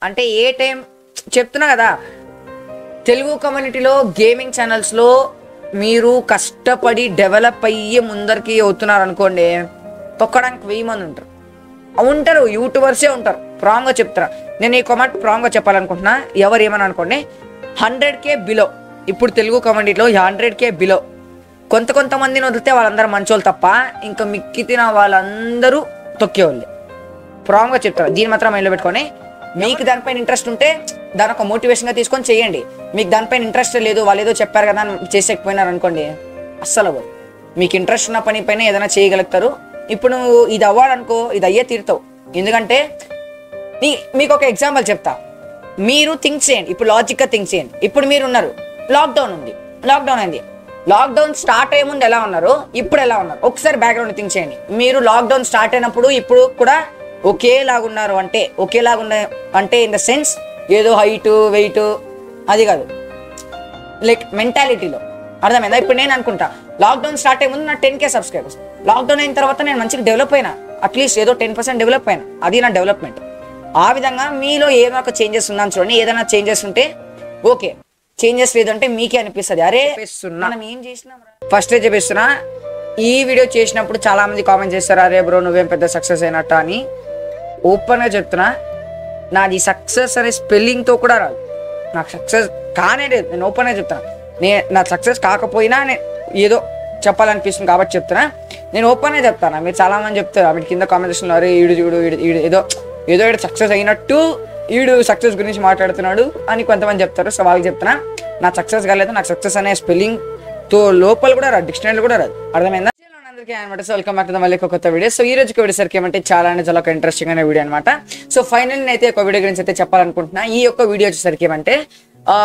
అంటే ఏ టైం చెప్తున్నా కదా తెలుగు కమ్యూనిటీలో గేమింగ్ ఛానల్స్లో మీరు కష్టపడి డెవలప్ అయ్యి ముందరికి అవుతున్నారు అనుకోండి తొక్కడానికి వెయ్యి మంది ఉంటారు ఉంటారు యూట్యూబర్సే ఉంటారు ప్రాంగ్గా చెప్తారా నేను ఈ కామెంట్ ప్రాంగ్గా చెప్పాలనుకుంటున్నా ఎవరు ఏమని అనుకోండి హండ్రెడ్ కే బిలో ఇప్పుడు తెలుగు కమ్యూనిటీలో హండ్రెడ్ కే బిలో కొంత కొంతమందిని వదిలితే వాళ్ళందరూ మంచోళ్ళు తప్ప ఇంకా మిక్కితిన వాళ్ళందరూ తొక్కేవాళ్ళే ప్రాంగ్గా చెప్తారు దీన్ని మాత్రం మైండ్లో పెట్టుకొని మీకు దానిపైన ఇంట్రెస్ట్ ఉంటే దాని ఒక మోటివేషన్గా తీసుకొని చేయండి మీకు దానిపైన ఇంట్రెస్ట్ లేదు వాళ్ళు ఏదో చెప్పారు కదా అని చేసేకపోయినారు అనుకోండి అస్సలు అవ్వదు మీకు ఇంట్రెస్ట్ ఉన్న పని పైన ఏదైనా చేయగలుగుతారు ఇప్పుడు నువ్వు ఇది అవ్వాలనుకో ఇది అయ్యే తీరుతావు ఎందుకంటే నీ మీకు ఒక ఎగ్జాంపుల్ చెప్తా మీరు థింక్ చేయండి ఇప్పుడు లాజిక్గా థింక్ చేయండి ఇప్పుడు మీరు ఉన్నారు లాక్డౌన్ ఉంది లాక్డౌన్ అయింది లాక్డౌన్ స్టార్ట్ అయ్యే ముందు ఎలా ఉన్నారు ఇప్పుడు ఎలా ఉన్నారు ఒకసారి బ్యాక్గ్రౌండ్ థింక్ చేయండి మీరు లాక్డౌన్ స్టార్ట్ అయినప్పుడు ఇప్పుడు కూడా ఒకేలాగా ఉన్నారు అంటే ఒకేలాగా ఉన్న అంటే ఇన్ ద సెన్స్ ఏదో హైట్ వెయిట్ అది కాదు లైక్ మెంటాలిటీలో అర్థమైందా ఇప్పుడు నేను అనుకుంటా లాక్డౌన్ స్టార్ట్ అయ్యే ముందు నా టెన్ కే సబ్స్క్రైబర్స్ లాక్డౌన్ అయిన తర్వాత నేను మంచిగా డెవలప్ అయినా అట్లీస్ట్ ఏదో టెన్ పర్సెంట్ డెవలప్ అయినా అది నా డెవలప్మెంట్ ఆ విధంగా మీలో ఏదో ఒక చేంజెస్ ఉందని చూడండి ఏదైనా చేంజెస్ ఉంటే ఓకే చేంజెస్ లేదంటే మీకే అనిపిస్తుంది అరే మనం ఏం చేసినాం ఫస్ట్ చెప్పిస్తున్నా ఈ వీడియో చేసినప్పుడు చాలా మంది కామెంట్ చేస్తారు అరే బ్రో నువ్వేం పెద్ద సక్సెస్ అయినట్ట అని ఓపెన్గా చెప్తున్నా నాది సక్సెస్ అనే స్పెల్లింగ్తో కూడా రాదు నాకు సక్సెస్ కానే లేదు నేను ఓపెన్గా చెప్తాను నే నా సక్సెస్ కాకపోయినా నేను ఏదో చెప్పాలనిపిస్తుంది కాబట్టి చెప్తున్నా నేను ఓపెన్గా చెప్తాను మీరు చాలా మంది చెప్తారు మీరు కింద కామెంటేషన్లో అరే ఈడు చూడు ఈడు ఈడు ఏదో ఏదో ఈడు సక్సెస్ అయినట్టు ఈడు సక్సెస్ గురించి మాట్లాడుతున్నాడు అని కొంతమంది చెప్తారు సో వాళ్ళకి చెప్తున్నా నా సక్సెస్ కాలేదు నాకు సక్సెస్ అనే స్పెల్లింగ్ తో లోపల కూడా రాదు డిక్షనరీ కూడా రాదు అర్థమైందా అందరికీ అనమాట సో వెల్కమ్ బ్యాక్ టు మళ్ళీ ఒక కొత్త వీడియో సో ఈ రోజుకి వీడియో సరికి ఏమంటే చాలా అంటే చాలా ఒక ఇంట్రెస్టింగ్ అనే వీడియో అనమాట సో ఫైనల్ అయితే ఒక వీడియో గురించి అయితే చెప్పాలనుకుంటున్నా ఈ యొక్క వీడియో వచ్చేసరికి ఏమంటే ఆ,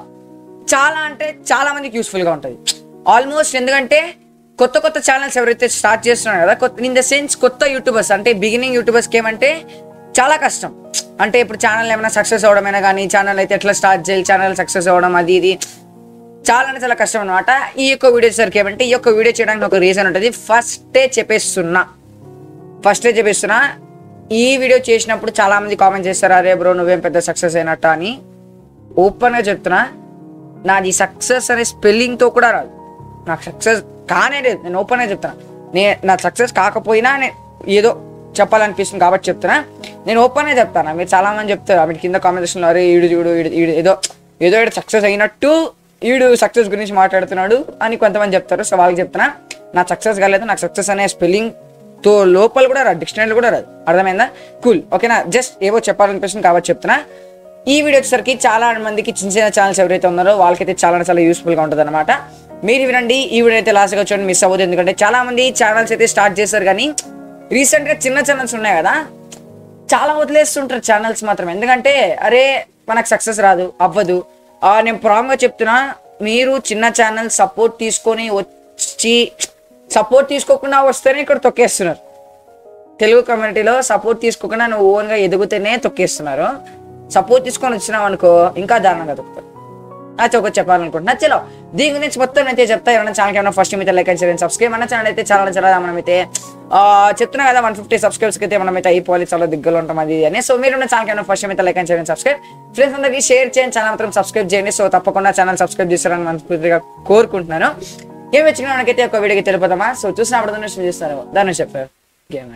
చాలా అంటే చాలా మందికి యూస్ఫుల్ గా ఉంటుంది ఆల్మోస్ట్ ఎందుకంటే కొత్త కొత్త ఛానల్స్ ఎవరైతే స్టార్ట్ చేస్తున్నారో కదా కొత్త ఇన్ ద సెన్స్ కొత్త యూట్యూబర్స్ అంటే బిగినింగ్ యూట్యూబర్స్కి ఏమంటే చాలా కష్టం అంటే ఇప్పుడు ఛానల్ ఏమైనా సక్సెస్ అవడమైనా కానీ ఛానల్ అయితే ఎట్లా స్టార్ట్ చేయాలి ఛానల్ సక్సెస్ అవ్వడం అది ఇది చాలా అంటే చాలా కష్టం అనమాట ఈ యొక్క వీడియో సరికి ఏమంటే ఈ యొక్క వీడియో చేయడానికి ఒక రీజన్ ఉంటుంది ఫస్టే చెప్పేస్తున్నా ఫస్టే చెప్పేస్తున్నా ఈ వీడియో చేసినప్పుడు చాలా మంది కామెంట్ చేస్తారు అరే బ్రో నువ్వేం పెద్ద సక్సెస్ అయినట్ట అని ఓపెన్గా చెప్తున్నా నాది సక్సెస్ అనే స్పెల్లింగ్తో కూడా రాదు నాకు సక్సెస్ కానే లేదు నేను ఓపెన్గా చెప్తున్నా నే నా సక్సెస్ కాకపోయినా నేను ఏదో చెప్పాలనిపిస్తుంది కాబట్టి చెప్తున్నా నేను ఓపెన్గా చెప్తాను మీరు చాలా మంది చెప్తారు మీరు కింద కామెంటేషన్లో అరే ఈడు చూడు ఈడు ఈడు ఏదో ఏదో ఈడు సక్సెస్ అయినట్టు ఈడు సక్సెస్ గురించి మాట్లాడుతున్నాడు అని కొంతమంది చెప్తారు సో వాళ్ళకి చెప్తున్నా నా సక్సెస్ కాలేదు నాకు సక్సెస్ అనే స్పెల్లింగ్ తో లోపల కూడా రాదు డిక్షనరీ కూడా రాదు అర్థమైందా కూల్ ఓకేనా జస్ట్ ఏవో చెప్పాలనిపిస్తుంది కాబట్టి చెప్తున్నా ఈ వీడియో వచ్చేసరికి చాలా మందికి చిన్న చిన్న ఛానల్స్ ఎవరైతే ఉన్నారో వాళ్ళకైతే చాలా చాలా యూస్ఫుల్గా ఉంటుంది అనమాట మీరు వినండి ఈ వీడియో అయితే లాస్ట్గా చూడండి మిస్ అవ్వదు ఎందుకంటే చాలా మంది ఛానల్స్ అయితే స్టార్ట్ చేశారు కానీ రీసెంట్గా చిన్న ఛానల్స్ ఉన్నాయి కదా చాలా వదిలేస్తుంటారు ఛానల్స్ మాత్రం ఎందుకంటే అరే మనకు సక్సెస్ రాదు అవ్వదు ఆ, నేను ప్రాంగ్గా చెప్తున్నా మీరు చిన్న ఛానల్ సపోర్ట్ తీసుకొని వచ్చి సపోర్ట్ తీసుకోకుండా వస్తేనే ఇక్కడ తొక్కేస్తున్నారు తెలుగు కమ్యూనిటీలో సపోర్ట్ తీసుకోకుండా నువ్వు ఓన్గా ఎదుగుతూనే తొక్కేస్తున్నారు సపోర్ట్ తీసుకొని వచ్చినావు అనుకో ఇంకా దారుణంగా తొక్కుతారు అది ఒకటి చెప్పాలనుకుంటున్నా చలో దీని గురించి మొత్తం అయితే చెప్తా ఏమైనా ఛానల్ ఏమైనా ఫస్ట్ అయితే లైక్ అండ్ సబ్స్క్రైబ్ మన ఛానల్ అయితే చాలా చాలా మనమైతే ఆ, చెప్తున్నా కదా వన్ ఫిఫ్టీ సబ్స్క్రైబ్స్ అయితే మనమైతే అయిపోవాలి చాలా దగ్గరలో ఉంటాం అది ఇది అని సో మీరు ఉన్న ఛానల్ ఏమైనా ఫస్ట్ అయితే లైక్ అండ్ సబ్స్క్రైబ్ ఫ్రెండ్స్ అందరికీ షేర్ చేయండి ఛానల్ మాత్రం సబ్స్క్రైబ్ చేయండి సో తప్పకుండా ఛానల్ సబ్స్క్రైబ్ చేస్తారని మనస్ఫూర్తిగా కోరుకుంటున్నాను ఏం వచ్చినా మనకైతే ఒక వీడియోకి తెలిపోతామా సో చూసినప్పుడు దాన్ని చూస్తారు దాన్ని చెప్పారు గేమ్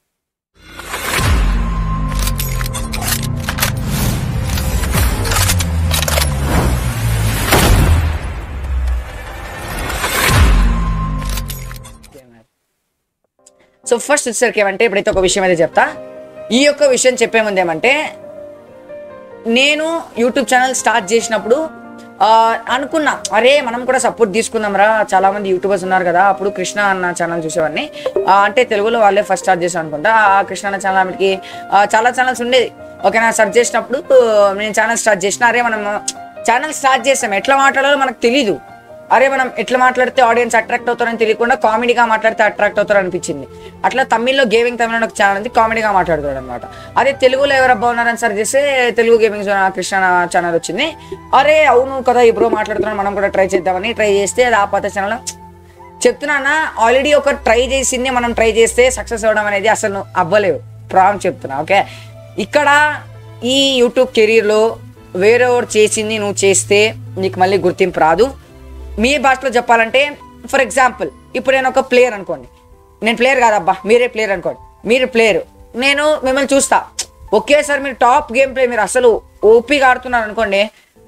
సో ఫస్ట్ వచ్చేసరికి ఏమంటే ఇప్పుడైతే ఒక విషయం అయితే చెప్తా ఈ యొక్క విషయం చెప్పే ముందు ఏమంటే నేను యూట్యూబ్ ఛానల్ స్టార్ట్ చేసినప్పుడు ఆ, అనుకున్నా అరే మనం కూడా సపోర్ట్ తీసుకుందాం రా చాలా మంది యూట్యూబర్స్ ఉన్నారు కదా అప్పుడు కృష్ణ అన్న ఛానల్ చూసేవాడిని ఆ, అంటే తెలుగులో వాళ్ళే ఫస్ట్ స్టార్ట్ చేశాను అనుకుంటా ఆ కృష్ణ అన్న ఛానల్ ఆమెకి ఆ, చాలా ఛానల్స్ ఉండేది ఓకేనా సెర్చ్ చేసినప్పుడు నేను ఛానల్ స్టార్ట్ చేసిన అరే మనం ఛానల్ స్టార్ట్ చేసాం ఎట్లా మాట్లాడాలో మనకు తెలీదు అరే మనం ఎట్లా మాట్లాడితే ఆడియన్స్ అట్రాక్ట్ అవుతారని తెలియకుండా కామెడీగా మాట్లాడితే అట్రాక్ట్ అవుతారు అనిపించింది అట్లా తమిళ్లో గేమింగ్ తమిళ ఒక ఛానల్ ఉంది కామెడీగా మాట్లాడుతాడు అనమాట అదే తెలుగులో ఎవరబ్బా ఉన్నారని సరి చేస్తే Telugu gaming zone Krishna channel వచ్చింది అరే అవును కదా ఈ బ్రో మాట్లాడుతున్నాను మనం కూడా ట్రై చేద్దామని ట్రై చేస్తే అది ఆ పాత ఛానల్ చెప్తున్నానా ఆల్రెడీ ఒక ట్రై చేసింది మనం ట్రై చేస్తే సక్సెస్ అవ్వడం అనేది అసలు అవ్వలేవు ప్రాంగ్ చెప్తున్నా ఓకే ఇక్కడ ఈ యూట్యూబ్ కెరీర్లో వేరేవాడు చేసింది నువ్వు చేస్తే నీకు మళ్ళీ గుర్తింపు రాదు మీ భాషలో చెప్పాలంటే ఫర్ ఎగ్జాంపుల్ ఇప్పుడు నేను ఒక ప్లేయర్ అనుకోండి నేను ప్లేయర్ కాదబ్బా మీరే ప్లేయర్ అనుకోండి మీరు ప్లేయర్ నేను మిమ్మల్ని చూస్తా ఒకేసారి మీరు టాప్ గేమ్ ప్లే మీరు అసలు ఓపీగా ఆడుతున్నారు అనుకోండి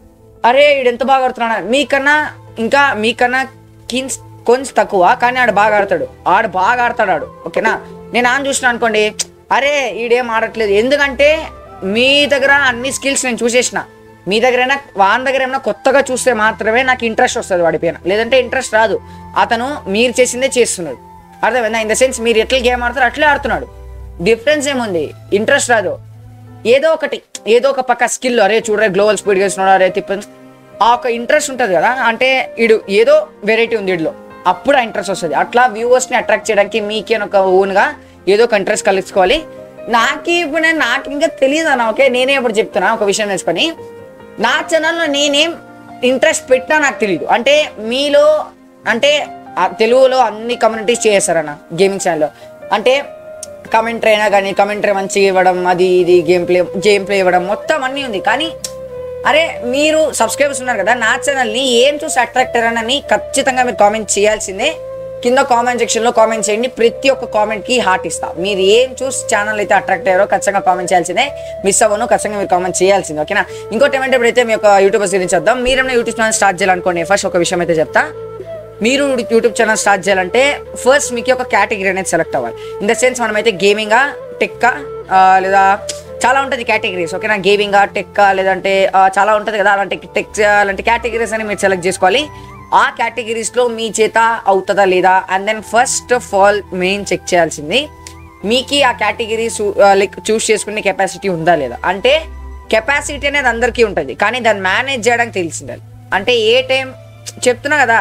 అరే వీడు ఎంత బాగా ఆడుతున్నాడు మీకన్నా ఇంకా మీకన్నా కిన్స్ కొంచెం తక్కువ కానీ ఆడు బాగా ఆడతాడు ఆడు బాగా ఆడతాడు ఆడు ఓకేనా నేను ఆన్ చూసిన అనుకోండి అరే ఈడేం ఆడట్లేదు ఎందుకంటే మీ దగ్గర అన్ని స్కిల్స్ నేను చూసేసిన మీ దగ్గరైనా వాని దగ్గర ఏమైనా కొత్తగా చూస్తే మాత్రమే నాకు ఇంట్రెస్ట్ వస్తుంది వాడి పైన లేదంటే ఇంట్రెస్ట్ రాదు అతను మీరు చేసిందే చేస్తున్నాడు అర్థమైందా ఇన్ ద సెన్స్ మీరు ఎట్లా గేమ్ ఆడతారో అట్లే ఆడుతున్నాడు డిఫరెన్స్ ఏముంది ఇంట్రెస్ట్ రాదు ఏదో ఒకటి ఏదో ఒక పక్క స్కిల్ అరే చూడరే గ్లోబల్ స్పీడ్ చేస్తున్నాడు అరే తిప్ప ఆ ఒక ఇంట్రెస్ట్ ఉంటుంది కదా అంటే ఇడు ఏదో వెరైటీ ఉంది వీడిలో అప్పుడు ఆ ఇంట్రెస్ట్ వస్తుంది అట్లా వ్యూవర్స్ని అట్రాక్ట్ చేయడానికి మీకే ఒక ఓన్గా ఏదో ఒక ఇంట్రెస్ట్ కలుసుకోవాలి నాకు ఇప్పుడు నేను నాకు ఇంకా తెలియదు అన్న ఓకే నేనే ఇప్పుడు చెప్తున్నా ఒక విషయం నేర్చుకొని నా ఛానల్లో నేనేం ఇంట్రెస్ట్ పెట్టినా నాకు తెలియదు అంటే మీలో అంటే ఆ తెలుగులో అన్ని కమ్యూనిటీస్ చేస్తారన్న గేమింగ్ ఛానల్లో అంటే కమెంటరీ అయినా కానీ కమెంటరీ మంచిగా ఇవ్వడం అది ఇది గేమ్ ప్లే గేమ్ ప్లే ఇవ్వడం మొత్తం అన్నీ ఉంది కానీ అరే మీరు సబ్స్క్రైబర్స్ ఉన్నారు కదా నా ఛానల్ని ఏం చూసి అట్రాక్ట్ అయ్యారని ఖచ్చితంగా మీరు కామెంట్ చేయాల్సిందే కింద కామెంట్ సెక్షన్లో కామెంట్ చేయండి ప్రతి ఒక్క కామెంట్కి హార్ట్ ఇస్తా మీరు ఏం చూసి ఛానల్ అయితే అట్రాక్ట్ అయ్యారో ఖచ్చితంగా కామెంట్ చేయాల్సిందే మిస్ అవ్వను ఖచ్చితంగా మీరు కామెంట్ చేయాల్సిందే ఓకేనా ఇంకోటి ఏమంటే ఇప్పుడైతే మీ యొక్క యూట్యూబర్స్ గురించి వద్దాం మీరేమైనా యూట్యూబ్ ఛానల్ స్టార్ట్ చేయాలనుకోండి ఫస్ట్ ఒక విషయం అయితే చెప్తా మీరు యూట్యూబ్ ఛానల్ స్టార్ట్ చేయాలంటే ఫస్ట్ మీకు ఒక కేటగిరీ అనేది సెలెక్ట్ అవ్వాలి ఇన్ ద సెన్స్ మనమైతే గేమింగా టెక్కా లేదా చాలా ఉంటుంది కేటగిరీస్ ఓకేనా గేమింగా టెక్కా లేదంటే ఆ, చాలా ఉంటుంది కదా అలాంటి టెక్ అలాంటి కేటగిరీస్ అని మీరు సెలెక్ట్ చేసుకోవాలి ఆ కేటగిరీస్లో మీ చేత అవుతుందా లేదా and then first of all main check చేయాల్సింది మీకు ఆ కేటగిరీ లైక్ చూస్ చేసుకునే కెపాసిటీ ఉందా లేదా అంటే కెపాసిటీ అనేది అందరికీ ఉంటుంది కానీ దాన్ని మేనేజ్ చేయడానికి తెలిసిండాలి అంటే ఏ టైం చెప్తున్నా కదా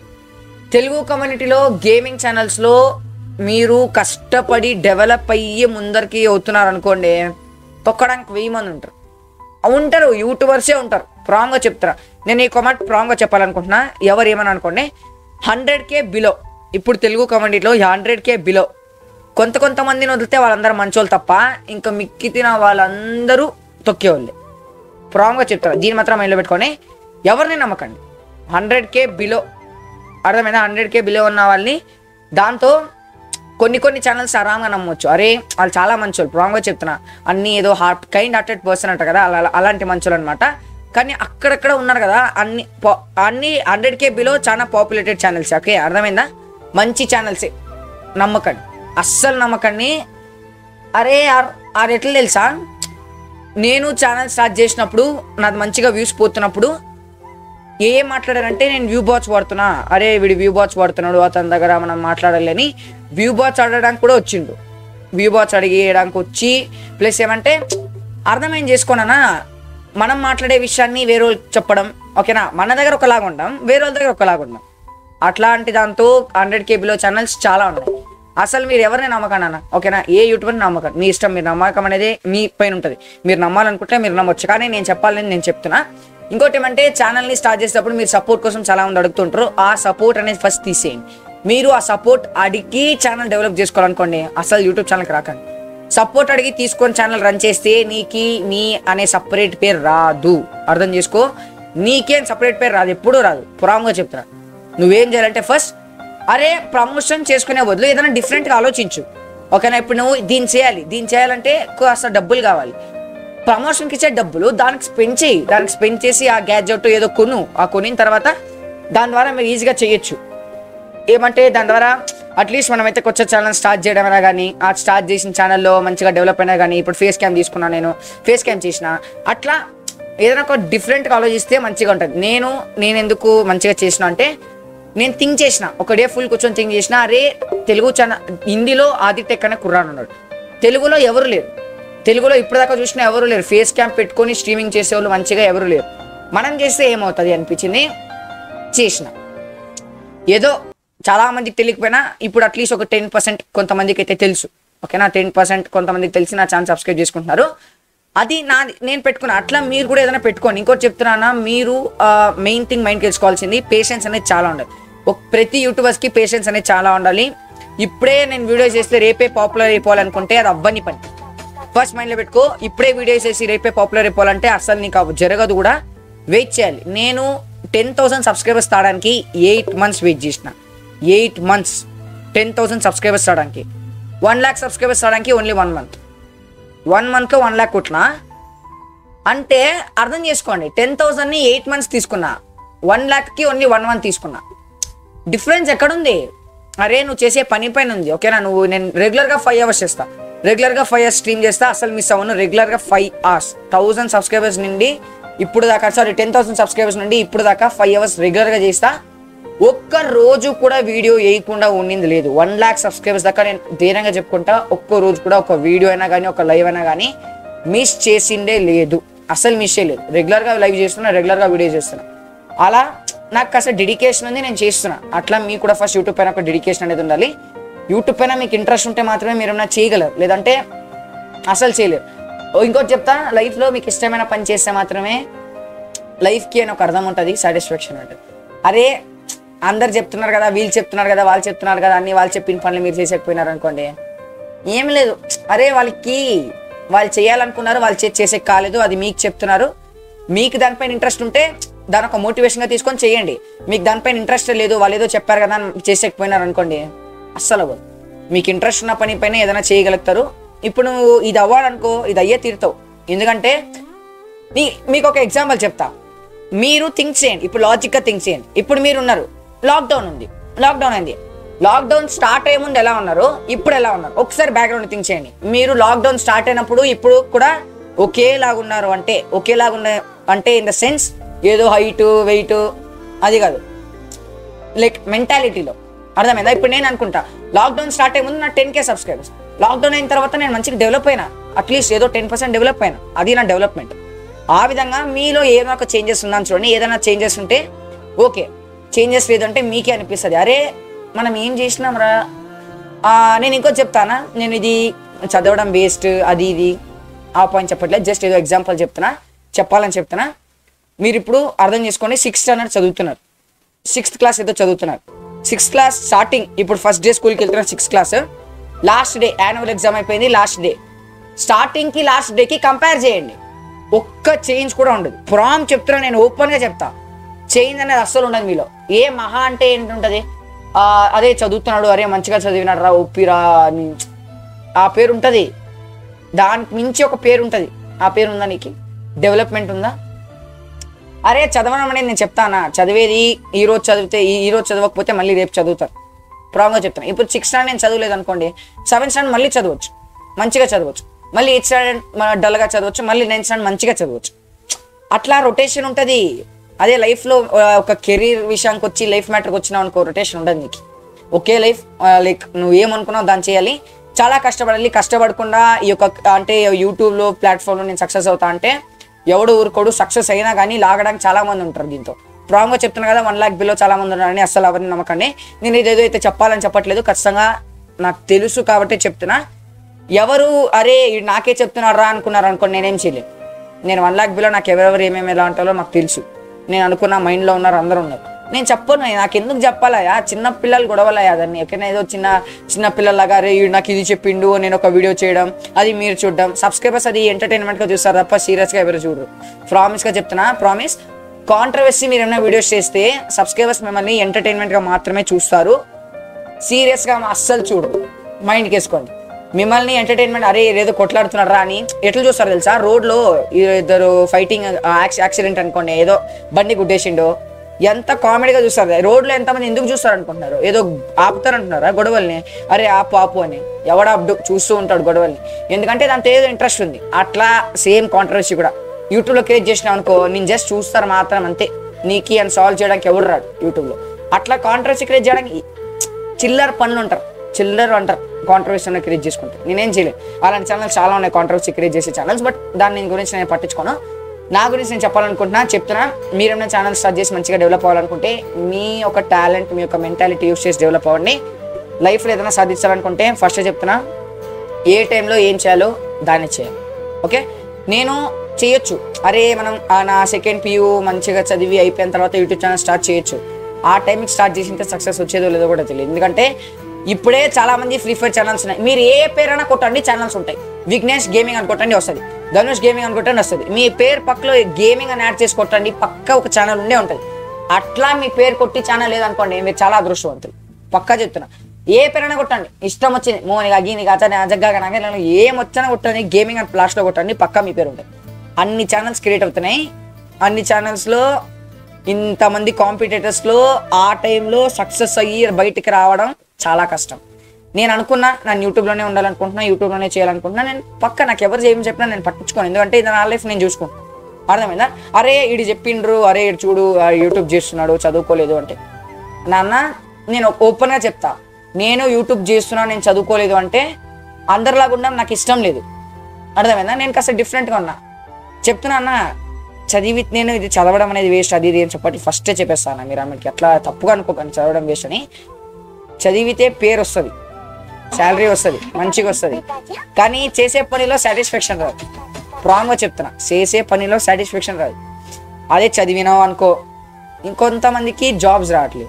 తెలుగు కమ్యూనిటీలో గేమింగ్ ఛానల్స్లో మీరు కష్టపడి డెవలప్ అయ్యి ముందరికి అవుతున్నారు అనుకోండి తొక్కడానికి వెయ్యి మంది ఉంటారు ఉంటారు యూట్యూబర్సే ఉంటారు ప్రాంగ్గా చెప్తారా నేను ఈ కామెంట్ ప్రాంగ్గా చెప్పాలనుకుంటున్నా ఎవరు ఏమని అనుకోండి హండ్రెడ్ కే బిలో ఇప్పుడు తెలుగు కమ్యూనిటీలో హండ్రెడ్ కే బిలో కొంత కొంతమందిని వదిలితే వాళ్ళందరూ మంచోళ్ళు తప్ప ఇంకా మిక్కితిన వాళ్ళందరూ తొక్కేవాళ్ళే ప్రాంగ్గా చెప్తారు దీని మాత్రం మైండ్లో పెట్టుకొని ఎవరిని నమ్మకండి హండ్రెడ్ కే బిలో అర్థమైందా హండ్రెడ్ కే బిలో ఉన్న వాళ్ళని దాంతో కొన్ని కొన్ని ఛానల్స్ ఆరాంగా నమ్మొచ్చు అరే వాళ్ళు చాలా మంచోళ్ళు ప్రాంగ్గా చెప్తున్నా అన్ని ఏదో హార్ట్ కైండ్ హార్టెడ్ పర్సన్ అంట కదా అలా అలాంటి మంచోళ్ళు అనమాట కానీ అక్కడక్కడ ఉన్నారు కదా అన్ని పా- అన్ని హండ్రెడ్ కే బిలో చాలా పాపులేటెడ్ ఛానల్స్ ఓకే అర్థమైందా మంచి ఛానల్సే నమ్మకండి అస్సలు నమ్మకండి అరే ఆర్- ఆరు ఎట్లా తెలుసా నేను ఛానల్ స్టార్ట్ చేసినప్పుడు నాది మంచిగా వ్యూస్ పోతున్నప్పుడు ఏం మాట్లాడారంటే నేను వ్యూ బాట్స్ వాడుతున్నా అరే వీడు వ్యూ బాట్స్ వాడుతున్నాడు అతని దగ్గర మనం మాట్లాడాలని వ్యూ బాట్స్ ఆడడానికి కూడా వచ్చిండు వ్యూ బాట్స్ అడిగేయడానికి వచ్చి ప్లస్ ఏమంటే అర్థమేం చేసుకోనన్నా మనం మాట్లాడే విషయాన్ని వేరే వాళ్ళకి చెప్పడం ఓకేనా మన దగ్గర ఒకలాగా ఉంటాం వేరే వాళ్ళ దగ్గర ఒకలాగా ఉంటాం అట్లాంటి దాంతో హండ్రెడ్ కేబీలో ఛానల్స్ చాలా ఉన్నాయి అసలు మీరు ఎవరిని నమ్మకండి అన్న ఓకేనా ఏ యూట్యూబర్ నమ్మకం మీ ఇష్టం మీరు నమ్మకం అనేది మీ పైన ఉంటుంది మీరు నమ్మాలనుకుంటే మీరు నమ్మొచ్చు కానీ నేను చెప్పాలని నేను చెప్తున్నా ఇంకోటి ఏమంటే ఛానల్ని స్టార్ట్ చేసేటప్పుడు మీరు సపోర్ట్ కోసం చాలా మంది అడుగుతుంటారు ఆ సపోర్ట్ అనేది ఫస్ట్ తీసేయండి మీరు ఆ సపోర్ట్ అడిగి ఛానల్ డెవలప్ చేసుకోవాలనుకోండి అసలు యూట్యూబ్ ఛానల్కి రాకండి సపోర్ట్ అడిగి తీసుకొని ఛానల్ రన్ చేస్తే నీకి నీ అనే సపరేట్ పేరు రాదు అర్థం చేసుకో నీకేం సపరేట్ పేరు రాదు ఎప్పుడూ రాదు పురాముగా చెప్తున్నా నువ్వేం చేయాలంటే ఫస్ట్ అరే ప్రమోషన్ చేసుకునే బదులు ఏదైనా డిఫరెంట్గా ఆలోచించు ఓకేనా ఇప్పుడు నువ్వు దీన్ని చేయాలి దీన్ని చేయాలంటే కాస్త డబ్బులు కావాలి ప్రమోషన్కి ఇచ్చే డబ్బులు దానికి స్పెండ్ చేయి దానికి స్పెండ్ చేసి ఆ గ్యాడ్జెట్ ఏదో కొను ఆ కొనిన తర్వాత దాని ద్వారా మీరు ఈజీగా చేయొచ్చు ఏమంటే దాని ద్వారా అట్లీస్ట్ మనమైతే కొత్త ఛానల్ స్టార్ట్ చేయడం అయినా కానీ ఆ స్టార్ట్ చేసిన ఛానల్లో మంచిగా డెవలప్ అయినా కానీ ఇప్పుడు ఫేస్ క్యామ్ తీసుకున్నాను నేను ఫేస్ క్యామ్ చేసిన అట్లా ఏదైనా ఒక డిఫరెంట్గా ఆలోచిస్తే మంచిగా ఉంటుంది నేను నేను ఎందుకు మంచిగా చేసిన అంటే నేను థింక్ చేసిన ఒక డే ఫుల్ కూర్చొని థింక్ చేసిన అరే తెలుగు ఛానల్ హిందీలో ఆదిత్య అనే కుర్రాన్ ఉన్నాడు తెలుగులో ఎవరు లేరు తెలుగులో ఇప్పటిదాకా చూసినా ఎవరు లేరు ఫేస్ క్యామ్ పెట్టుకొని స్ట్రీమింగ్ చేసేవాళ్ళు మంచిగా ఎవరు లేరు మనం చేస్తే ఏమవుతుంది అనిపించింది చేసిన ఏదో చాలా మందికి తెలియకపోయినా ఇప్పుడు అట్లీస్ట్ ఒక టెన్ పర్సెంట్ కొంతమందికి అయితే తెలుసు ఓకేనా టెన్ పర్సెంట్ కొంతమందికి తెలిసి నా ఛానల్ సబ్స్క్రైబ్ చేసుకుంటున్నారు అది నాది నేను పెట్టుకున్నా అట్లా మీరు కూడా ఏదైనా పెట్టుకోండి ఇంకోటి చెప్తున్నానా మీరు మెయిన్ థింగ్ మైండ్కి తెలుసుకోవాల్సింది పేషెన్స్ అనేది చాలా ఉండాలి ఒక ప్రతి యూట్యూబర్స్కి పేషెన్స్ అనేది చాలా ఉండాలి ఇప్పుడే నేను వీడియో చేస్తే రేపే పాపులర్ అయిపోవాలనుకుంటే అది అవ్వని పని ఫస్ట్ మైండ్లో పెట్టుకో ఇప్పుడే వీడియో చేసి రేపే పాపులర్ అయిపోవాలంటే అసలు నీకు అవ్వ- జరగదు కూడా వెయిట్ చేయాలి నేను టెన్ థౌసండ్ సబ్స్క్రైబర్స్ తాడానికి ఎయిట్ మంత్స్ వెయిట్ చేసిన eight months ten thousand subscribers తాడానికి వన్ ల్యాక్ సబ్స్క్రైబర్స్ తాడానికి ఓన్లీ వన్ మంత్ వన్ మంత్లో వన్ ల్యాక్ కొట్టినా అంటే అర్థం చేసుకోండి టెన్ థౌసండ్ని ఎయిట్ మంత్స్ తీసుకున్నా వన్ ల్యాక్కి ఓన్లీ వన్ మంత్ తీసుకున్నా డిఫరెన్స్ ఎక్కడుంది అరే నువ్వు చేసే పని పైన ఉంది ఓకేనా నువ్వు నేను రెగ్యులర్గా ఫైవ్ అవర్స్ చేస్తా రెగ్యులర్గా ఫైవ్ అవర్స్ స్ట్రీమ్ చేస్తా అసలు మిస్ అవ్వను రెగ్యులర్గా ఫైవ్ అవర్స్ థౌసండ్ సబ్స్క్రైబర్స్ నుండి ఇప్పుడు దాకా సారీ టెన్ థౌసండ్ సబ్స్క్రైబర్స్ నుండి ఇప్పుడు దాకా ఫైవ్ అవర్స్ రెగ్యులర్గా చేస్తా ఒక్క రోజు కూడా వీడియో వేయకుండా ఉండింది లేదు వన్ ల్యాక్ సబ్స్క్రైబర్స్ దాకా నేను ధైర్యంగా చెప్పుకుంటా ఒక్క రోజు కూడా ఒక వీడియో అయినా కానీ ఒక లైవ్ అయినా కానీ మిస్ చేసిందే లేదు అసలు మిస్ చేయలేదు రెగ్యులర్గా లైవ్ చేస్తున్నా రెగ్యులర్గా వీడియో చేస్తున్నా అలా నాకు కాస్త డెడికేషన్ ఉంది నేను చేస్తున్నా అట్లా మీకు కూడా ఫస్ట్ యూట్యూబ్ పైన ఒక డెడికేషన్ అనేది ఉండాలి యూట్యూబ్ పైన మీకు ఇంట్రెస్ట్ ఉంటే మాత్రమే మీరు ఏమైనా చేయగలరు లేదంటే అసలు చేయలేరు ఓ, ఇంకోటి చెప్తా లైఫ్లో మీకు ఇష్టమైన పని చేస్తే మాత్రమే లైఫ్కి అని ఒక అర్థం ఉంటుంది సాటిస్ఫాక్షన్ ఉంటుంది అరే అందరు చెప్తున్నారు కదా వీళ్ళు చెప్తున్నారు కదా వాళ్ళు చెప్తున్నారు కదా అన్ని వాళ్ళు చెప్పిన పనులు మీరు చేసేకపోయినారు అనుకోండి ఏం లేదు అరే వాళ్ళకి వాళ్ళు చేయాలనుకున్నారు వాళ్ళు చే- చేసే కాలేదు అది మీకు చెప్తున్నారు మీకు దానిపైన ఇంట్రెస్ట్ ఉంటే దాని ఒక మోటివేషన్గా తీసుకొని చేయండి మీకు దానిపైన ఇంట్రెస్ట్ లేదు వాళ్ళు ఏదో చెప్పారు కదా అని చేసేకపోయినారు అనుకోండి అస్సలు అవ్వదు మీకు ఇంట్రెస్ట్ ఉన్న పని పైన ఏదైనా చేయగలుగుతారు ఇప్పుడు నువ్వు ఇది అవ్వాలనుకో ఇది అయ్యే తీరుతావు ఎందుకంటే నీ మీకు ఒక ఎగ్జాంపుల్ చెప్తా మీరు థింక్ చేయండి ఇప్పుడు లాజిక్గా థింక్ చేయండి ఇప్పుడు మీరు ఉన్నారు లాక్డౌన్ ఉంది లాక్డౌన్ అయింది లాక్డౌన్ స్టార్ట్ అయ్యే ముందు ఎలా ఉన్నారు ఇప్పుడు ఎలా ఉన్నారు ఒకసారి బ్యాక్గ్రౌండ్ థింక్ చేయండి మీరు లాక్డౌన్ స్టార్ట్ అయినప్పుడు ఇప్పుడు కూడా ఒకేలాగా ఉన్నారు అంటే ఒకేలాగా ఉన్న అంటే ఇన్ ద సెన్స్ ఏదో హైట్ వెయిట్ అది కాదు లైక్ మెంటాలిటీలో అర్థమైందా ఇప్పుడు నేను అనుకుంటా లాక్డౌన్ స్టార్ట్ అయ్యే ముందు నా టెన్ కే సబ్స్క్రైబర్స్ లాక్డౌన్ అయిన తర్వాత నేను మంచిగా డెవలప్ అయినా అట్లీస్ట్ ఏదో టెన్ పర్సెంట్ డెవలప్ అయినా అది నా డెవలప్మెంట్ ఆ విధంగా మీలో ఏదో ఒక చేంజెస్ ఉందని చూడండి ఏదైనా చేంజెస్ ఉంటే ఓకే చేంజెస్ లేదంటే మీకే అనిపిస్తుంది అరే మనం ఏం చేసినాం రా ఆ, నేను ఇంకో చెప్తానా నేను ఇది చదవడం వేస్ట్ అది ఇది ఆ పాయింట్ చెప్పట్లేదు జస్ట్ ఏదో ఎగ్జాంపుల్ చెప్తున్నా చెప్పాలని చెప్తున్నా మీరు ఇప్పుడు అర్థం చేసుకోండి సిక్స్త్ స్టాండర్డ్ చదువుతున్నారు సిక్స్త్ క్లాస్ ఏదో చదువుతున్నారు సిక్స్త్ క్లాస్ స్టార్టింగ్ ఇప్పుడు ఫస్ట్ డే స్కూల్కి వెళ్తున్నారు sixth class last day annual exam అయిపోయింది లాస్ట్ డే స్టార్టింగ్కి లాస్ట్ డేకి కంపేర్ చేయండి ఒక్క చేంజ్ కూడా ఉండదు ప్రామ్ చెప్తున్నా నేను ఓపెన్గా చెప్తా చేంజ్ అనేది అస్సలు ఉండదు మీలో ఏ మహా అంటే ఏంటుంటది ఆ, అదే చదువుతున్నాడు అరే మంచిగా చదివినాడు రా ఒప్పిరా అని ఆ పేరు ఉంటుంది దానికి మించి ఒక పేరు ఉంటుంది ఆ పేరు ఉందా నీకు డెవలప్మెంట్ ఉందా అరే చదవడం అనేది నేను చెప్తానా చదివేది ఈ రోజు చదివితే ఈ ఈ రోజు చదవకపోతే మళ్ళీ రేపు చదువుతారు ప్రాంగ్గా చెప్తాను ఇప్పుడు సిక్స్త్ స్టాండర్డ్ నేను చదవలేదు అనుకోండి సెవెంత్ స్టాండర్డ్ మళ్ళీ చదవచ్చు మంచిగా చదవచ్చు మళ్ళీ ఎయిత్ స్టాండర్డ్ మన డల్గా చదవచ్చు మళ్ళీ నైన్త్ స్టాండర్డ్ మంచిగా చదవచ్చు అట్లా రొటేషన్ ఉంటుంది అదే లైఫ్లో ఒక కెరీర్ విషయానికి వచ్చి లైఫ్ మ్యాటర్కి వచ్చినావు అనుకో రొటేషన్ ఉండదు నీకు ఒకే లైఫ్ లైక్ నువ్వు ఏమనుకున్నావు దాన్ని చేయాలి చాలా కష్టపడాలి కష్టపడకుండా ఈ యొక్క అంటే యూట్యూబ్లో ప్లాట్ఫామ్లో నేను సక్సెస్ అవుతా అంటే ఎవడు ఊరుకోడు సక్సెస్ అయినా కానీ లాగడానికి చాలా మంది ఉంటారు దీంతో ప్రాంగ్గా చెప్తున్నా కదా వన్ లాక్ బిలో చాలా మంది ఉన్నారని అస్సలు ఎవరిని నమ్మకండి నేను ఇదేదో అయితే చెప్పాలని చెప్పట్లేదు ఖచ్చితంగా నాకు తెలుసు కాబట్టి చెప్తున్నా ఎవరు అరే ఈడు నాకే చెప్తున్నారా అనుకున్నారు అనుకోండి నేనేం చేయలేను నేను వన్ లాక్ బిలో నాకు ఎవరెవరు ఏమేమి ఎలా ఉంటారో మాకు తెలుసు నేను అనుకున్న మైండ్లో ఉన్నారు అందరూ ఉన్నారు నేను చెప్పను నాకు ఎందుకు చెప్పాలయా చిన్న పిల్లలు గొడవలయా దాన్ని ఎక్కడైనా ఏదో చిన్న చిన్న పిల్లలాగా అరే ఈడు నాకు ఇది చెప్పిండు నేను ఒక వీడియో చేయడం అది మీరు చూడడం సబ్స్క్రైబర్స్ అది ఎంటర్టైన్మెంట్గా చూస్తారు తప్ప సీరియస్గా ఎవరు చూడరు ప్రామిస్గా చెప్తున్నా ప్రామిస్ కాంట్రవర్సీ మీరు ఏమైనా వీడియోస్ చేస్తే సబ్స్క్రైబర్స్ మిమ్మల్ని ఎంటర్టైన్మెంట్గా మాత్రమే చూస్తారు సీరియస్గా అస్సలు చూడరు మైండ్కి వేసుకోండి మిమ్మల్ని ఎంటర్టైన్మెంట్ అరే ఏదో కొట్లాడుతున్నారా అని ఎట్లా చూస్తారు తెలుసా రోడ్లో ఇద్దరు ఫైటింగ్ యాక్సిడెంట్ అనుకోండి ఏదో బండి గుడ్డేసిండో ఎంత కామెడీగా చూస్తారు రోడ్లో ఎంతమంది ఎందుకు చూస్తారు అనుకుంటున్నారు ఏదో ఆపుతారంటున్నారా గొడవల్ని అరే ఆపు ఆపు అని ఎవడ చూస్తూ ఉంటాడు గొడవల్ని ఎందుకంటే దాంతో ఏదో ఇంట్రెస్ట్ ఉంది అట్లా సేమ్ కాంట్రవర్సీ కూడా యూట్యూబ్లో క్రియేట్ చేసినావు అనుకో నేను జస్ట్ చూస్తారు మాత్రం అంతే నీకి అని సాల్వ్ చేయడానికి ఎవడు రాడు యూట్యూబ్లో అట్లా కాంట్రవర్సీ క్రియేట్ చేయడానికి చిల్లర పనులు ఉంటారు చిల్లర అంటారు కాంట్రవర్సీ అనేది క్రియేట్ చేసుకుంటారు నేనేం చేయలేదు అలాంటి ఛానల్స్ చాలా ఉన్నాయి కాంట్రవర్సీ క్రియేట్ చేసే ఛానల్స్ బట్ దాని నేను గురించి నేను పట్టించుకోను నా గురించి నేను చెప్పాలనుకుంటున్నా చెప్తున్నా మీరేమైనా ఛానల్ స్టార్ట్ చేసి మంచిగా డెవలప్ అవ్వాలనుకుంటే మీ ఒక టాలెంట్ మీ యొక్క మెంటాలిటీ యూస్ చేసి డెవలప్ అవ్వండి లైఫ్లో ఏదైనా సాధించాలనుకుంటే ఫస్ట్ చెప్తున్నా ఏ టైంలో ఏం చేయాలో దాన్ని చేయాలి ఓకే నేను చేయొచ్చు అరే మనం ఆ నా సెకండ్ పియూ మంచిగా చదివి అయిపోయిన తర్వాత యూట్యూబ్ ఛానల్ స్టార్ట్ చేయొచ్చు ఆ టైంకి స్టార్ట్ చేసింటే సక్సెస్ వచ్చేదో లేదో కూడా తెలియదు ఎందుకంటే ఇప్పుడే చాలా మంది ఫ్రీ ఫైర్ ఛానల్స్ ఉన్నాయి మీరు ఏ పేరైనా కొట్టండి ఛానల్స్ ఉంటాయి విఘ్నేష్ గేమింగ్ అని కొట్టండి వస్తుంది ధనుష్ గేమింగ్ అని కొట్టండి వస్తుంది మీ పేరు పక్కలో గేమింగ్ అని యాడ్ చేసి కొట్టండి పక్క ఒక ఛానల్ ఉండే ఉంటుంది అట్లా మీ పేరు కొట్టి ఛానల్ లేదనుకోండి మీరు చాలా అదృష్టవంతులు పక్కా చెప్తున్నా ఏ పేరైనా కొట్టండి ఇష్టం వచ్చింది మోనిగా గీనిగా అతని అజగ్గా నాగ ఏం వచ్చినా కొట్టండి గేమింగ్ అని లాస్ట్లో కొట్టండి పక్కా మీ పేరు ఉంటుంది అన్ని ఛానల్స్ క్రియేట్ అవుతున్నాయి అన్ని ఛానల్స్లో ఇంతమంది కాంపిటేటర్స్లో ఆ టైంలో సక్సెస్ అయ్యి బయటికి రావడం చాలా కష్టం నేను అనుకున్నా నేను యూట్యూబ్లోనే ఉండాలనుకుంటున్నా యూట్యూబ్లోనే చేయాలనుకుంటున్నా నేను పక్క నాకు ఎవరు చేయమని చెప్పినా నేను పట్టించుకోను ఎందుకంటే ఇది నా లైఫ్ నేను చూసుకుంటాను అర్థమైందా అరే ఇడు చెప్పిండ్రు అరే ఇడు చూడు ఆ యూట్యూబ్ చేస్తున్నాడు చదువుకోలేదు అంటే నాన్న నేను ఓపెన్గా చెప్తా నేను యూట్యూబ్ చేస్తున్నా నేను చదువుకోలేదు అంటే అందరిలాగా ఉండడం నాకు ఇష్టం లేదు అర్థమైందా నేను కాస్త డిఫరెంట్గా ఉన్నా చెప్తున్నా అన్న చదివి నేను ఇది చదవడం అనేది వేస్ట్ అది ఇది అని చెప్పటి ఫస్టే చెప్పేస్తాను మీరు ఆమెకి అట్లా తప్పుగా అనుకోకండి చదవడం వేస్ట్ అని చదివితే పేరు వస్తుంది శాలరీ వస్తుంది మంచిగా వస్తుంది కానీ చేసే పనిలో సాటిస్ఫాక్షన్ రాదు రాంగ్గా చెప్తున్నా చేసే పనిలో సాటిస్ఫాక్షన్ రాదు అదే చదివినావు అనుకో ఇంకొంతమందికి జాబ్స్ రావట్లేదు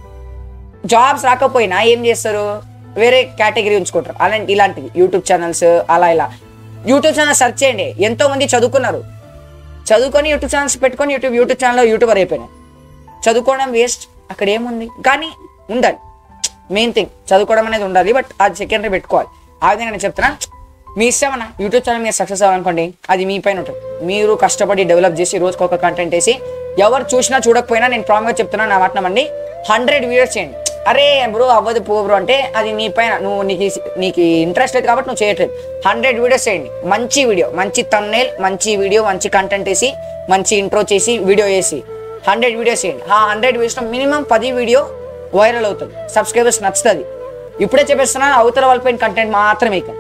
జాబ్స్ రాకపోయినా ఏం చేస్తారు వేరే కేటగిరీ ఉంచుకుంటారు అలాంటి ఇలాంటివి యూట్యూబ్ ఛానల్స్ అలా ఇలా యూట్యూబ్ ఛానల్ సెర్చ్ చేయండి ఎంతో మంది చదువుకున్నారు చదువుకొని యూట్యూబ్ ఛానల్స్ పెట్టుకొని యూట్యూబ్ యూట్యూబ్ ఛానల్లో యూట్యూబర్ అయిపోయినాయి చదువుకోవడం వేస్ట్ అక్కడ ఏముంది కానీ ఉండాలి మెయిన్ థింగ్ చదువుకోవడం అనేది ఉండాలి బట్ అది సెకండరీ పెట్టుకోవాలి ఆ విధంగా నేను చెప్తున్నా మీ ఇష్టం అన్న యూట్యూబ్ ఛానల్ మీరు సక్సెస్ అవ్వాలనుకోండి అది మీ పైన ఉంటుంది మీరు కష్టపడి డెవలప్ చేసి రోజుకి ఒక కంటెంట్ వేసి ఎవరు చూసినా చూడకపోయినా నేను ప్రామ్గా చెప్తున్నా నా మాట నమ్మండి హండ్రెడ్ వీడియోస్ చేయండి అరే బ్రో అవ్వదు పో బ్రో అంటే అది నీ పైన నువ్వు నీకు ఈ- నీకు ఇంట్రెస్ట్ లేదు కాబట్టి నువ్వు చేయట్లేదు హండ్రెడ్ వీడియోస్ చేయండి మంచి వీడియో మంచి తమ్నేల్ మంచి వీడియో మంచి కంటెంట్ వేసి మంచి ఇంట్రో చేసి వీడియో వేసి హండ్రెడ్ వీడియోస్ చేయండి ఆ హండ్రెడ్ వీడియోస్లో మినిమం పది వీడియో వైరల్ అవుతుంది సబ్స్క్రైబర్స్ నచ్చుతుంది ఇప్పుడే చెప్పేస్తున్నా అవతల వాళ్ళ పైన కంటెంట్ మాత్రమే ఇక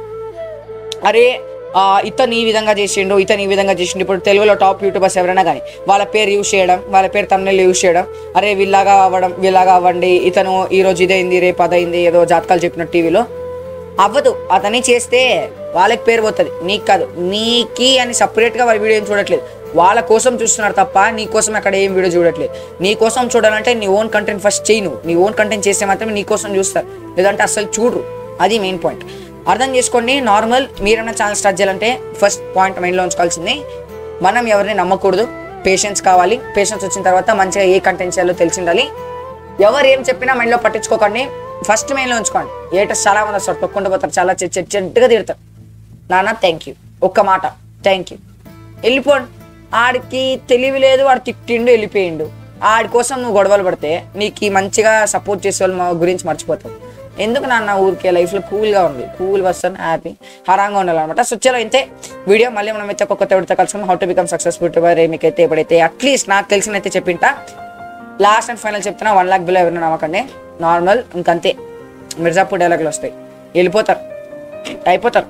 అరే ఆ, ఇతను ఈ విధంగా చేసిండు ఇతను ఈ విధంగా చేసిండు ఇప్పుడు తెలుగులో టాప్ యూట్యూబర్స్ ఎవరైనా కానీ వాళ్ళ పేరు యూస్ చేయడం వాళ్ళ పేరు తమిళ యూస్ చేయడం అరే వీళ్ళగా అవ్వడం వీళ్ళగా అవ్వండి ఇతను ఈ రోజు ఇదైంది రేపు అదైంది ఏదో జాతకాలు చెప్పిన టీవీలో అవ్వదు అతని చేస్తే వాళ్ళకి పేరు పోతుంది నీకు కాదు నీకి అని సపరేట్గా వాళ్ళ వీడియో ఏం చూడట్లేదు వాళ్ళ కోసం చూస్తున్నారు తప్ప నీ కోసం అక్కడ ఏం వీడియో చూడట్లేదు నీ కోసం చూడాలంటే నీ ఓన్ కంటెంట్ ఫస్ట్ చేయి నువ్వు నీ ఓన్ కంటెంట్ చేస్తే మాత్రమే నీ కోసం చూస్తారు లేదంటే అసలు చూడరు అది మెయిన్ పాయింట్ అర్థం చేసుకోండి నార్మల్ మీరేమైనా ఛానల్ స్టార్ట్ చేయాలంటే ఫస్ట్ పాయింట్ మైండ్లో ఉంచుకోవాల్సింది మనం ఎవరిని నమ్మకూడదు పేషెన్స్ కావాలి పేషెన్స్ వచ్చిన తర్వాత మంచిగా ఏ కంటెంట్ చేయాలో తెలిసి ఉండాలి ఎవరు ఏం చెప్పినా మైండ్లో పట్టించుకోకండి ఫస్ట్ మైండ్లో ఉంచుకోండి ఏటస్ చాలా మంది వస్తారు తొక్కుంటూ పోతారు చాలా చె- చె- చెడ్డగా తిడతారు నాన్న థ్యాంక్ యూ ఒక్క మాట థ్యాంక్ యూ వెళ్ళిపోండి ఆడికి తెలివి లేదు వాడు తిట్టిండు వెళ్ళిపోయిండు ఆడి కోసం నువ్వు గొడవలు పడితే నీకు ఈ మంచిగా సపోర్ట్ చేసే వాళ్ళు మా గురించి మర్చిపోతావు ఎందుకు నాన్న ఊరికే లైఫ్లో కూల్గా ఉంది కూల్ వస్తాను హ్యాపీ హరాంగా ఉండాలన్నమాట సో చలో ఇంతే వీడియో మళ్ళీ మనం అయితే ఒక కొత్త విడత కలుసుకున్నాం how to become successful YouTuber మీకైతే ఎప్పుడైతే అట్లీస్ట్ నాకు తెలిసినైతే చెప్పింటా లాస్ట్ అండ్ ఫైనల్ చెప్తున్నా వన్ లాక్ బిలో ఎవరైనా నమ్మకండి నార్మల్ ఇంకంతే మిర్జాపూర్ డైలాగులు వస్తాయి వెళ్ళిపోతారు అయిపోతారు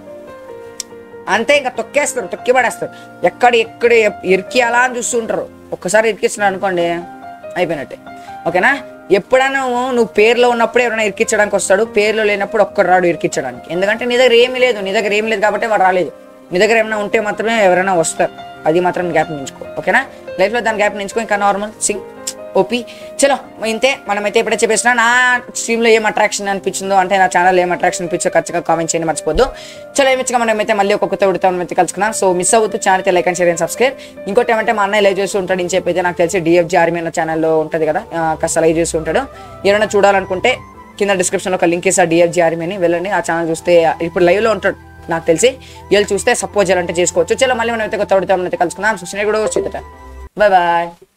అంతే ఇంకా తొక్కేస్తారు తొక్కి పడేస్తారు ఎక్కడ ఎక్కడ ఇరికి అలా అని చూస్తుంటారు ఒక్కసారి ఇరికిస్తున్నారు అనుకోండి అయిపోయినట్టే ఓకేనా ఎప్పుడైనా నువ్వు నువ్వు పేరులో ఉన్నప్పుడే ఎవరైనా ఇరికించడానికి వస్తాడు పేరులో లేనప్పుడు ఒక్కడు రాడు ఇరికించడానికి ఎందుకంటే నీ దగ్గర ఏమీ లేదు నీ దగ్గర ఏమీ లేదు కాబట్టి వాడు రాలేదు నీ దగ్గర ఏమైనా ఉంటే మాత్రమే ఎవరైనా వస్తారు అది మాత్రం గ్యాప్ నించుకో ఓకేనా లైఫ్లో దాని గ్యాప్ నించుకో ఇంకా నార్మల్ సింగ్ ఓపీ చలో ఇంతే మనమైతే ఇప్పుడే చెప్పేసిన నా స్ట్రీమ్లో ఏం అట్రాక్షన్ అనిపించిందో అంటే నా ఛానల్ ఏం అట్రాక్షన్ అనిపించో ఖచ్చితంగా కామెంట్ చేయండి మర్చిపోద్దు చలో ఏమిచ్చగా మనమైతే మళ్ళీ ఒక కొత్త ఉడతాం అయితే కలుసుకున్నాం సో మిస్ అవుతూ ఛానల్ అయితే like and share and subscribe ఇంకోటి ఏమంటే మా అన్నయ్య లైవ్ చేస్తూ ఉంటాడు అని చెప్పి అయితే నాకు తెలిసి డిఎఫ్జీ ఆర్మీ అన్న ఛానల్లో ఉంటుంది కదా ఆ, కాస్త లైవ్ చేస్తూ ఉంటాడు ఎవరైనా చూడాలనుకుంటే కింద డిస్క్రిప్షన్లో ఒక లింక్ ఇస్తా డిఎఫ్జీ ఆర్మీ అని వెళ్ళండి ఆ ఛానల్ చూస్తే ఇప్పుడు లైవ్లో ఉంటాడు నాకు తెలిసి వీళ్ళు చూస్తే సపోజ్ చేయాలంటే చేసుకోవచ్చు చలో మళ్ళీ మనం అయితే కొత్త ఉడతాం అయితే కలుసుకున్నాం చూసినా కూడా వచ్చి బాయ్ బాయ్